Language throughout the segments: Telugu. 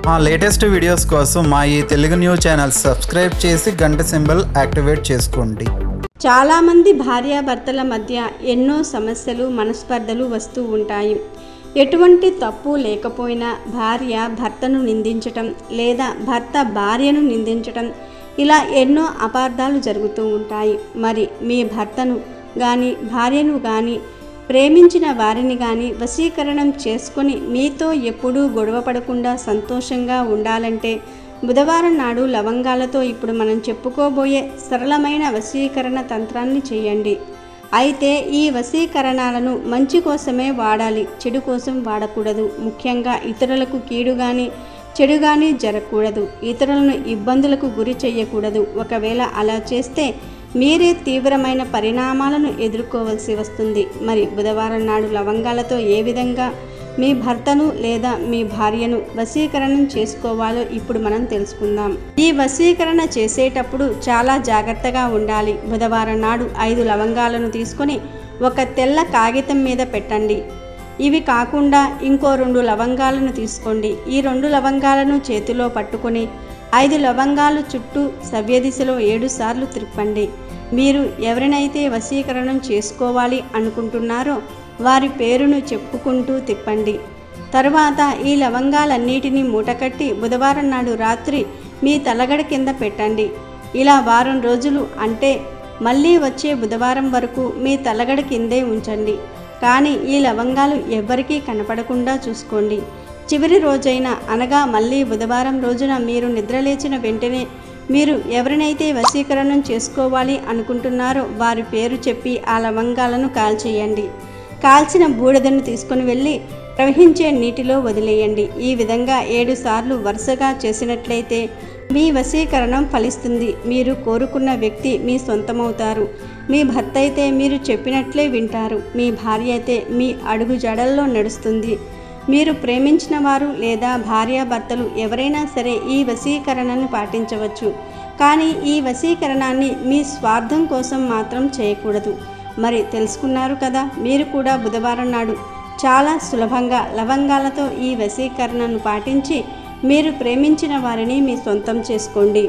మా లేటెస్ట్ వీడియోస్ కోసం మా ఈ తెలుగు న్యూస్ ఛానల్ సబ్స్క్రైబ్ చేసి గంట సింబల్ యాక్టివేట్ చేసుకోండి చాలామంది భార్యాభర్తల మధ్య ఎన్నో సమస్యలు మనస్పర్ధలు వస్తూ ఉంటాయి ఎటువంటి తప్పు లేకపోయినా భార్య భర్తను నిందించటం లేదా భర్త భార్యను నిందించటం ఇలా ఎన్నో అపార్థాలు జరుగుతూ ఉంటాయి మరి మీ భర్తను కానీ భార్యను కానీ ప్రేమించిన వారిని కానీ వశీకరణం చేసుకొని మీతో ఎప్పుడూ గొడవ పడకుండా సంతోషంగా ఉండాలంటే బుధవారం నాడు లవంగాలతో ఇప్పుడు మనం చెప్పుకోబోయే సరళమైన వశీకరణ తంత్రాన్ని చేయండి అయితే ఈ వశీకరణాలను మంచి కోసమే వాడాలి చెడు కోసం వాడకూడదు ముఖ్యంగా ఇతరులకు కీడు కానీ చెడు కానీ జరగకూడదు ఇతరులను ఇబ్బందులకు గురి చేయకూడదు ఒకవేళ అలా చేస్తే మీరే తీవ్రమైన పరిణామాలను ఎదుర్కోవలసి వస్తుంది మరి బుధవారం నాడు లవంగాలతో ఏ విధంగా మీ భర్తను లేదా మీ భార్యను వశీకరణం చేసుకోవాలో ఇప్పుడు మనం తెలుసుకుందాం ఈ వశీకరణ చేసేటప్పుడు చాలా జాగ్రత్తగా ఉండాలి బుధవారం నాడు ఐదు లవంగాలను తీసుకొని ఒక తెల్ల కాగితం మీద పెట్టండి ఇవి కాకుండా ఇంకో రెండు లవంగాలను తీసుకోండి ఈ రెండు లవంగాలను చేతిలో పట్టుకొని ఐదు లవంగాలు చుట్టూ సవ్యదిశలో ఏడు సార్లు త్రిప్పండి మీరు ఎవరినైతే వశీకరణం చేసుకోవాలి అనుకుంటున్నారో వారి పేరును చెప్పుకుంటూ తిప్పండి తరువాత ఈ లవంగాలన్నిటినీ మూటకట్టి బుధవారం నాడు రాత్రి మీ తలగడ కింద పెట్టండి ఇలా వారం రోజులు అంటే మళ్ళీ వచ్చే బుధవారం వరకు మీ తలగడ కిందే ఉంచండి కానీ ఈ లవంగాలు ఎవ్వరికీ కనపడకుండా చూసుకోండి చివరి రోజైన అనగా మళ్ళీ బుధవారం రోజున మీరు నిద్రలేచిన వెంటనే మీరు ఎవరినైతే వశీకరణం చేసుకోవాలి అనుకుంటున్నారో వారి పేరు చెప్పి ఆ లవంగాలను కాల్చేయండి కాల్చిన బూడిదను తీసుకుని వెళ్ళి ప్రవహించే నీటిలో వదిలేయండి ఈ విధంగా ఏడు సార్లు వరుసగా చేసినట్లయితే మీ వశీకరణం ఫలిస్తుంది మీరు కోరుకున్న వ్యక్తి మీ సొంతమవుతారు మీ భర్త అయితే మీరు చెప్పినట్లే వింటారు మీ భార్య అయితే మీ అడుగు జడల్లో నడుస్తుంది మీరు ప్రేమించిన వారు లేదా భార్యాభర్తలు ఎవరైనా సరే ఈ వశీకరణను పాటించవచ్చు కానీ ఈ వశీకరణాన్ని మీ స్వార్థం కోసం మాత్రం చేయకూడదు మరి తెలుసుకున్నారు కదా మీరు కూడా బుధవారం నాడు చాలా సులభంగా లవంగాలతో ఈ వశీకరణను పాటించి మీరు ప్రేమించిన వారిని మీ సొంతం చేసుకోండి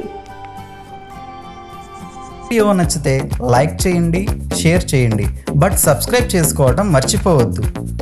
వీడియో నచ్చితే లైక్ చేయండి షేర్ చేయండి బట్ సబ్స్క్రైబ్ చేసుకోవడం మర్చిపోవద్దు